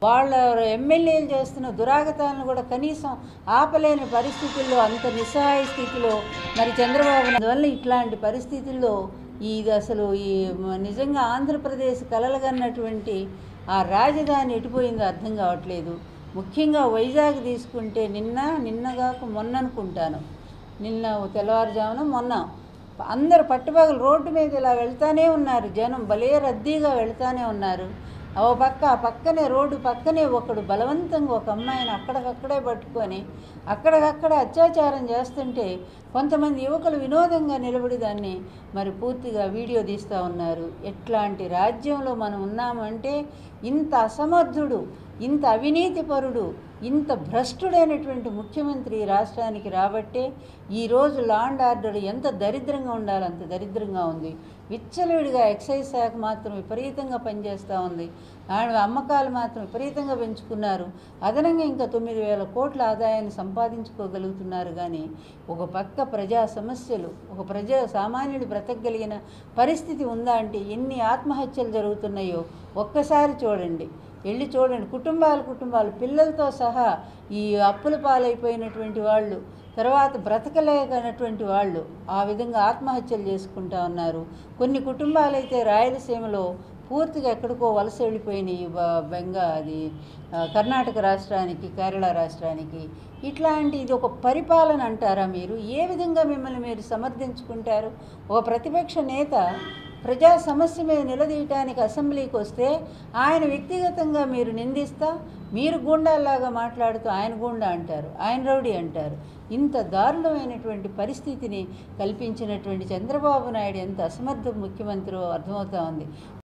వాళ్ళ ఎమ్మెల్యేలు చేస్తున్న దురాగతాలను కూడా కనీసం ఆపలేని పరిస్థితుల్లో అంత నిస్సహాయ స్థితిలో మరి చంద్రబాబు నాయుడు వల్ల ఇట్లాంటి పరిస్థితుల్లో ఇది అసలు ఈ మ- నిజంగా ఆంధ్రప్రదేశ్ కలలుగన్నటువంటి ఆ రాజధాని ఎటుపోయిందో అర్థం కావట్లేదు ముఖ్యంగా వైజాగ్ తీసుకుంటే నిన్న నిన్నగాక మొన్న అనుకుంటాను నిన్న తెల్లవారుజామున మొన్న అందరు పట్టుపగలు రోడ్డు మీద ఇలా వెళ్తానే ఉన్నారు జనం భలే రద్దీగా వెళ్తానే ఉన్నారు ఓ పక్క ఆ పక్కనే రోడ్డు పక్కనే ఒకడు బలవంతంగా ఒక అమ్మాయిని అక్కడికక్కడే పట్టుకొని అక్కడికక్కడ అత్యాచారం చేస్తుంటే కొంతమంది యువకులు వినోదంగా నిలబడి దాన్ని మరి పూర్తిగా వీడియో తీస్తూ ఉన్నారు ఎట్లాంటి రాజ్యంలో మనం ఉన్నామంటే ఇంత అసమర్థుడు ఇంత అవినీతిపరుడు ఇంత భ్రష్టుడైనటువంటి ముఖ్యమంత్రి ఈ రాష్ట్రానికి రాబట్టే ఈరోజు లా అండ్ ఆర్డర్ ఎంత దరిద్రంగా ఉండాలో అంత దరిద్రంగా ఉంది విచ్చలవిడిగా ఎక్సైజ్ శాఖ మాత్రం విపరీతంగా పనిచేస్తూ ఉంది ఆయన అమ్మకాలు మాత్రం విపరీతంగా పెంచుకున్నారు అదనంగా ఇంకా తొమ్మిది వేల కోట్ల ఆదాయాన్ని సంపాదించుకోగలుగుతున్నారు కానీ ఒక పక్క ప్రజా సమస్యలు ఒక ప్రజా సామాన్యుడు బ్రతకగలిగిన పరిస్థితి ఉందా అంటే ఎన్ని ఆత్మహత్యలు జరుగుతున్నాయో ఒక్కసారి చూడండి వెళ్ళి చూడండి కుటుంబాలు కుటుంబాలు పిల్లలతో సహా ఈ అప్పుల పాలైపోయినటువంటి వాళ్ళు తర్వాత బ్రతకలేకనటువంటి వాళ్ళు ఆ విధంగా ఆత్మహత్యలు చేసుకుంటా ఉన్నారు కొన్ని కుటుంబాలైతే రాయలసీమలో పూర్తిగా ఎక్కడికో వలస వెళ్ళిపోయినాయి బ- బెంగా అది ఆ, కర్ణాటక రాష్ట్రానికి కేరళ రాష్ట్రానికి ఇట్లాంటి ఇది ఒక పరిపాలన అంటారా మీరు ఏ విధంగా మిమ్మల్ని మీరు సమర్థించుకుంటారు ఒక ప్రతిపక్ష నేత ప్రజా సమస్య మీద నిలదీయటానికి అసెంబ్లీకి వస్తే ఆయన వ్యక్తిగతంగా మీరు నిందిస్తా మీరు గూండాల్లాగా మాట్లాడుతూ ఆయన గూండా అంటారు ఆయన రౌడీ అంటారు ఇంత దారుణమైనటువంటి పరిస్థితిని కల్పించినటువంటి చంద్రబాబు నాయుడు ఎంత అసమర్థ ముఖ్యమంత్రో అర్థమవుతా ఉంది